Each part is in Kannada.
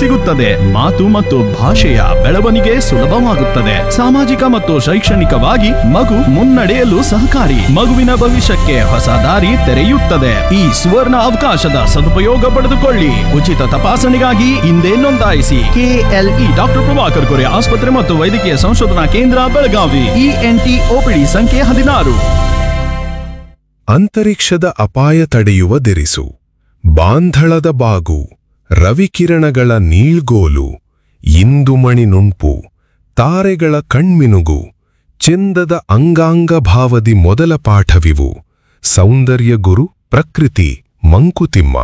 ಸಿಗುತ್ತದೆ ಮಾತು ಮತ್ತು ಭಾಷೆಯ ಬೆಳವಣಿಗೆ ಸುಲಭವಾಗುತ್ತದೆ ಸಾಮಾಜಿಕ ಮತ್ತು ಶೈಕ್ಷಣಿಕವಾಗಿ ಮಗು ಮುನ್ನಡೆಯಲು ಸಹಕಾರಿ ಮಗುವಿನ ಭವಿಷ್ಯಕ್ಕೆ ಹೊಸ ದಾರಿ ತೆರೆಯುತ್ತದೆ ಈ ಸುವರ್ಣ ಅವಕಾಶದ ಸದುಪಯೋಗ ಪಡೆದುಕೊಳ್ಳಿ ಉಚಿತ ತಪಾಸಣೆಗಾಗಿ ಹಿಂದೆ ನೋಂದಾಯಿಸಿ ಕೆಎಲ್ಇ ಡಾಕ್ಟರ್ ಪ್ರಭಾಕರ್ ಕೊರೆ ಆಸ್ಪತ್ರೆ ಮತ್ತು ವೈದ್ಯಕೀಯ ಸಂಶೋಧನಾ ಕೇಂದ್ರ ಬೆಳಗಾವಿ ಇಎನ್ಟಿ ಓಪಿಡಿ ಸಂಖ್ಯೆ ಹದಿನಾರು ಅಂತರಿಕ್ಷದ ಅಪಾಯ ತಡೆಯುವ ದಿರಿಸು ಬಾಂಧಳದ ಬಾಗು ರವಿಕಿರಣಗಳ ನೀಳ್ಗೋಲು ಇಂದುಮಣಿ ನುಣ್ಪು ತಾರೆಗಳ ಕಣ್ಮಿನುಗು ಚೆಂದದ ಅಂಗಾಂಗ ಭಾವದಿ ಮೊದಲ ಪಾಠವಿವು ಸೌಂದರ್ಯ ಗುರು ಪ್ರಕೃತಿ ಮಂಕುತಿಮ್ಮ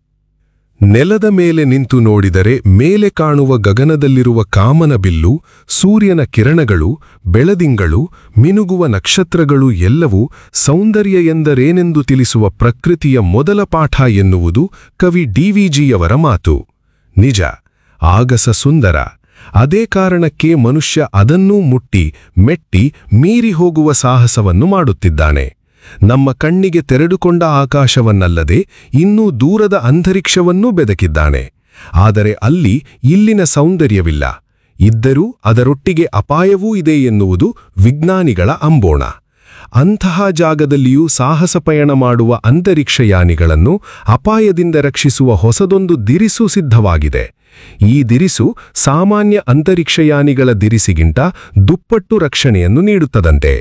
ನೆಲದ ಮೇಲೆ ನಿಂತು ನೋಡಿದರೆ ಮೇಲೆ ಕಾಣುವ ಗಗನದಲ್ಲಿರುವ ಕಾಮನಬಿಲ್ಲು ಸೂರ್ಯನ ಕಿರಣಗಳು ಬೆಳದಿಂಗಳು ಮಿನುಗುವ ನಕ್ಷತ್ರಗಳು ಎಲ್ಲವೂ ಸೌಂದರ್ಯ ಎಂದರೇನೆಂದು ತಿಳಿಸುವ ಪ್ರಕೃತಿಯ ಮೊದಲ ಪಾಠ ಎನ್ನುವುದು ಕವಿ ಡಿವಿಜಿಯವರ ಮಾತು ನಿಜ ಆಗಸ ಸುಂದರ ಅದೇ ಕಾರಣಕ್ಕೆ ಮನುಷ್ಯ ಅದನ್ನೂ ಮುಟ್ಟಿ ಮೆಟ್ಟಿ ಮೀರಿ ಹೋಗುವ ಸಾಹಸವನ್ನು ಮಾಡುತ್ತಿದ್ದಾನೆ ನಮ್ಮ ಕಣ್ಣಿಗೆ ತೆರೆದುಕೊಂಡ ಆಕಾಶವನ್ನಲ್ಲದೆ ಇನ್ನೂ ದೂರದ ಅಂತರಿಕ್ಷವನ್ನೂ ಬೆದಕಿದ್ದಾನೆ ಆದರೆ ಅಲ್ಲಿ ಇಲ್ಲಿನ ಸೌಂದರ್ಯವಿಲ್ಲ ಇದ್ದರೂ ಅದರೊಟ್ಟಿಗೆ ಅಪಾಯವೂ ಇದೆ ಎನ್ನುವುದು ವಿಜ್ಞಾನಿಗಳ ಅಂಬೋಣ ಅಂತಹ ಜಾಗದಲ್ಲಿಯೂ ಸಾಹಸ ಪಯಣ ಮಾಡುವ ಅಂತರಿಕ್ಷಯಾನಿಗಳನ್ನು ಅಪಾಯದಿಂದ ರಕ್ಷಿಸುವ ಹೊಸದೊಂದು ದಿರಿಸು ಸಿದ್ಧವಾಗಿದೆ ಈ ದಿರಿಸು ಸಾಮಾನ್ಯ ಅಂತರಿಕ್ಷಯಾನಿಗಳ ದಿರಿಸಿಗಿಂತ ದುಪ್ಪಟ್ಟು ರಕ್ಷಣೆಯನ್ನು ನೀಡುತ್ತದಂತೆ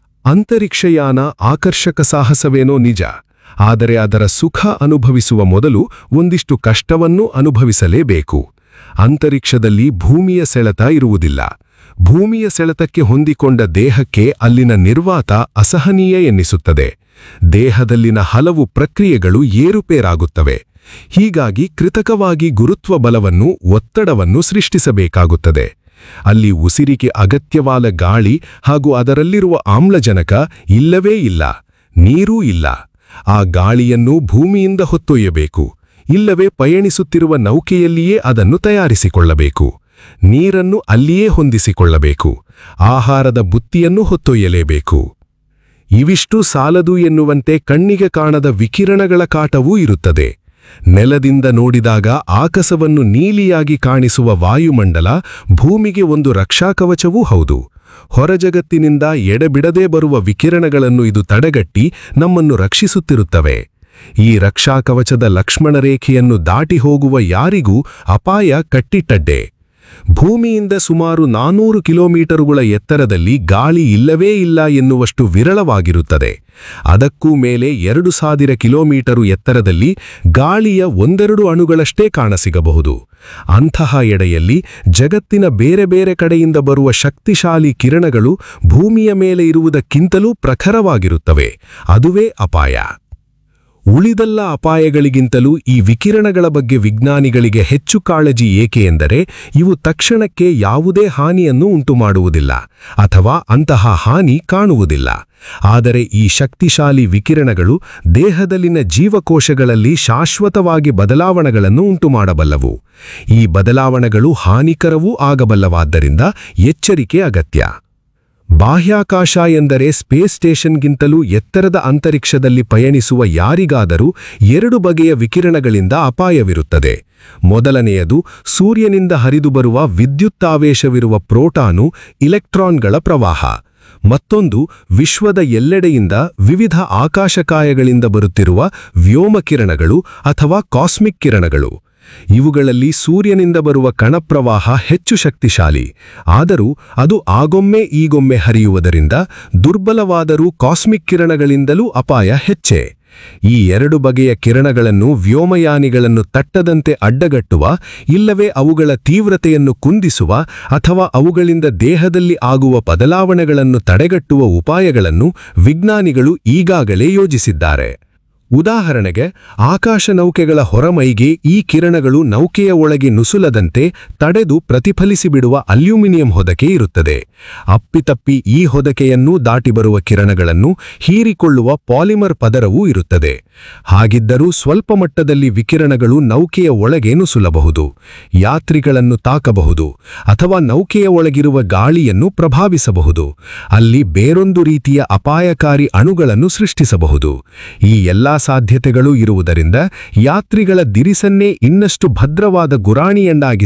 ಅಂತರಿಕ್ಷಯಾನ ಆಕರ್ಷಕ ಸಾಹಸವೇನೋ ನಿಜ ಆದರೆ ಅದರ ಸುಖ ಅನುಭವಿಸುವ ಮೊದಲು ಒಂದಿಷ್ಟು ಕಷ್ಟವನ್ನೂ ಅನುಭವಿಸಲೇಬೇಕು ಅಂತರಿಕ್ಷದಲ್ಲಿ ಭೂಮಿಯ ಸೆಳೆತ ಇರುವುದಿಲ್ಲ ಭೂಮಿಯ ಸೆಳೆತಕ್ಕೆ ಹೊಂದಿಕೊಂಡ ದೇಹಕ್ಕೆ ಅಲ್ಲಿನ ನಿರ್ವಾತ ಅಸಹನೀಯ ಎನ್ನಿಸುತ್ತದೆ ದೇಹದಲ್ಲಿನ ಹಲವು ಪ್ರಕ್ರಿಯೆಗಳು ಏರುಪೇರಾಗುತ್ತವೆ ಹೀಗಾಗಿ ಕೃತಕವಾಗಿ ಗುರುತ್ವ ಬಲವನ್ನು ಒತ್ತಡವನ್ನು ಸೃಷ್ಟಿಸಬೇಕಾಗುತ್ತದೆ ಅಲ್ಲಿ ಉಸಿರಿಗೆ ಅಗತ್ಯವಾದ ಗಾಳಿ ಹಾಗೂ ಅದರಲ್ಲಿರುವ ಆಮ್ಲಜನಕ ಇಲ್ಲವೇ ಇಲ್ಲ ನೀರೂ ಇಲ್ಲ ಆ ಗಾಳಿಯನ್ನು ಭೂಮಿಯಿಂದ ಹೊತ್ತೊಯ್ಯಬೇಕು ಇಲ್ಲವೇ ಪಯಣಿಸುತ್ತಿರುವ ನೌಕೆಯಲ್ಲಿಯೇ ಅದನ್ನು ತಯಾರಿಸಿಕೊಳ್ಳಬೇಕು ನೀರನ್ನು ಅಲ್ಲಿಯೇ ಹೊಂದಿಸಿಕೊಳ್ಳಬೇಕು ಆಹಾರದ ಬುತ್ತಿಯನ್ನು ಹೊತ್ತೊಯ್ಯಲೇಬೇಕು ಇವಿಷ್ಟು ಸಾಲದು ಎನ್ನುವಂತೆ ಕಣ್ಣಿಗೆ ಕಾಣದ ವಿಕಿರಣಗಳ ಕಾಟವೂ ಇರುತ್ತದೆ ನೆಲದಿಂದ ನೋಡಿದಾಗ ಆಕಸವನ್ನು ನೀಲಿಯಾಗಿ ಕಾಣಿಸುವ ವಾಯುಮಂಡಲ ಭೂಮಿಗೆ ಒಂದು ರಕ್ಷಾಕವಚವೂ ಹೌದು ಹೊರಜಗತ್ತಿನಿಂದ ಎಡೆಬಿಡದೆ ಬರುವ ವಿಕಿರಣಗಳನ್ನು ಇದು ತಡೆಗಟ್ಟಿ ನಮ್ಮನ್ನು ರಕ್ಷಿಸುತ್ತಿರುತ್ತವೆ ಈ ರಕ್ಷಾಕವಚದ ಲಕ್ಷ್ಮಣರೇಖೆಯನ್ನು ದಾಟಿ ಹೋಗುವ ಯಾರಿಗೂ ಅಪಾಯ ಕಟ್ಟಿಟ್ಟಡ್ಡೆ ಭೂಮಿಯಿಂದ ಸುಮಾರು ನಾನೂರು ಕಿಲೋಮೀಟರುಗಳ ಎತ್ತರದಲ್ಲಿ ಗಾಳಿ ಇಲ್ಲವೇ ಇಲ್ಲ ಎನ್ನುವಷ್ಟು ವಿರಳವಾಗಿರುತ್ತದೆ ಅದಕ್ಕೂ ಮೇಲೆ ಎರಡು ಸಾವಿರ ಕಿಲೋಮೀಟರು ಎತ್ತರದಲ್ಲಿ ಗಾಳಿಯ ಒಂದೆರಡು ಅಣುಗಳಷ್ಟೇ ಕಾಣಸಿಗಬಹುದು ಅಂತಹ ಎಡೆಯಲ್ಲಿ ಜಗತ್ತಿನ ಬೇರೆ ಬೇರೆ ಕಡೆಯಿಂದ ಬರುವ ಶಕ್ತಿಶಾಲಿ ಕಿರಣಗಳು ಭೂಮಿಯ ಮೇಲೆ ಇರುವುದಕ್ಕಿಂತಲೂ ಪ್ರಖರವಾಗಿರುತ್ತವೆ ಅದುವೇ ಅಪಾಯ ಉಳಿದೆಲ್ಲ ಅಪಾಯಗಳಿಗಿಂತಲೂ ಈ ವಿಕಿರಣಗಳ ಬಗ್ಗೆ ವಿಜ್ಞಾನಿಗಳಿಗೆ ಹೆಚ್ಚು ಕಾಳಜಿ ಏಕೆ ಎಂದರೆ ಇವು ತಕ್ಷಣಕ್ಕೆ ಯಾವುದೇ ಹಾನಿಯನ್ನು ಉಂಟುಮಾಡುವುದಿಲ್ಲ ಅಥವಾ ಅಂತಹ ಹಾನಿ ಕಾಣುವುದಿಲ್ಲ ಆದರೆ ಈ ಶಕ್ತಿಶಾಲಿ ವಿಕಿರಣಗಳು ದೇಹದಲ್ಲಿನ ಜೀವಕೋಶಗಳಲ್ಲಿ ಶಾಶ್ವತವಾಗಿ ಬದಲಾವಣೆಗಳನ್ನು ಉಂಟುಮಾಡಬಲ್ಲವು ಈ ಬದಲಾವಣೆಗಳು ಹಾನಿಕರವೂ ಆಗಬಲ್ಲವಾದ್ದರಿಂದ ಎಚ್ಚರಿಕೆ ಅಗತ್ಯ ಬಾಹ್ಯಾಕಾಶ ಎಂದರೆ ಸ್ಪೇಸ್ ಸ್ಟೇಷನ್ಗಿಂತಲೂ ಎತ್ತರದ ಅಂತರಿಕ್ಷದಲ್ಲಿ ಪಯಣಿಸುವ ಯಾರಿಗಾದರೂ ಎರಡು ಬಗೆಯ ವಿಕಿರಣಗಳಿಂದ ಅಪಾಯವಿರುತ್ತದೆ ಮೊದಲನೆಯದು ಸೂರ್ಯನಿಂದ ಹರಿದು ಬರುವ ವಿದ್ಯುತ್ತಾವೇಶವಿರುವ ಪ್ರೋಟಾನು ಇಲೆಕ್ಟ್ರಾನ್ಗಳ ಪ್ರವಾಹ ಮತ್ತೊಂದು ವಿಶ್ವದ ಎಲ್ಲೆಡೆಯಿಂದ ವಿವಿಧ ಆಕಾಶಕಾಯಗಳಿಂದ ಬರುತ್ತಿರುವ ವ್ಯೋಮಕಿರಣಗಳು ಅಥವಾ ಕಾಸ್ಮಿಕ್ ಕಿರಣಗಳು ಇವುಗಳಲ್ಲಿ ಸೂರ್ಯನಿಂದ ಬರುವ ಕಣಪ್ರವಾಹ ಹೆಚ್ಚು ಶಕ್ತಿಶಾಲಿ ಆದರೂ ಅದು ಆಗೊಮ್ಮೆ ಈಗೊಮ್ಮೆ ಹರಿಯುವುದರಿಂದ ದುರ್ಬಲವಾದರೂ ಕಾಸ್ಮಿಕ್ ಕಿರಣಗಳಿಂದಲೂ ಅಪಾಯ ಹೆಚ್ಚೆ ಈ ಎರಡು ಬಗೆಯ ಕಿರಣಗಳನ್ನು ವ್ಯೋಮಯಾನಿಗಳನ್ನು ತಟ್ಟದಂತೆ ಅಡ್ಡಗಟ್ಟುವ ಇಲ್ಲವೇ ಅವುಗಳ ತೀವ್ರತೆಯನ್ನು ಕುಂದಿಸುವ ಅಥವಾ ಅವುಗಳಿಂದ ದೇಹದಲ್ಲಿ ಆಗುವ ಬದಲಾವಣೆಗಳನ್ನು ತಡೆಗಟ್ಟುವ ಉಪಾಯಗಳನ್ನು ವಿಜ್ಞಾನಿಗಳು ಈಗಾಗಲೇ ಯೋಜಿಸಿದ್ದಾರೆ ಉದಾಹರಣೆಗೆ ಆಕಾಶ ನೌಕೆಗಳ ಹೊರಮೈಗೆ ಈ ಕಿರಣಗಳು ನೌಕೆಯ ಒಳಗೆ ನುಸುಲದಂತೆ ತಡೆದು ಪ್ರತಿಫಲಿಸಿಬಿಡುವ ಅಲ್ಯೂಮಿನಿಯಂ ಹೊದಕೆ ಇರುತ್ತದೆ ಅಪ್ಪಿತಪ್ಪಿ ಈ ಹೊದಕೆಯನ್ನೂ ದಾಟಿ ಬರುವ ಕಿರಣಗಳನ್ನು ಹೀರಿಕೊಳ್ಳುವ ಪಾಲಿಮರ್ ಪದರವೂ ಇರುತ್ತದೆ ಹಾಗಿದ್ದರೂ ಸ್ವಲ್ಪ ಮಟ್ಟದಲ್ಲಿ ವಿಕಿರಣಗಳು ನೌಕೆಯ ಒಳಗೆ ನುಸುಲಬಹುದು ಯಾತ್ರಿಗಳನ್ನು ತಾಕಬಹುದು ಅಥವಾ ನೌಕೆಯ ಒಳಗಿರುವ ಗಾಳಿಯನ್ನು ಪ್ರಭಾವಿಸಬಹುದು ಅಲ್ಲಿ ಬೇರೊಂದು ರೀತಿಯ ಅಪಾಯಕಾರಿ ಅಣುಗಳನ್ನು ಸೃಷ್ಟಿಸಬಹುದು ಈ ಎಲ್ಲಾ ಸಾಧ್ಯತೆಗಳೂ ಇರುವುದರಿಂದ ಯಾತ್ರಿಗಳ ದಿರಿಸನ್ನೇ ಇನ್ನಷ್ಟು ಭದ್ರವಾದ ಗುರಾಣಿಯನ್ನಾಗಿ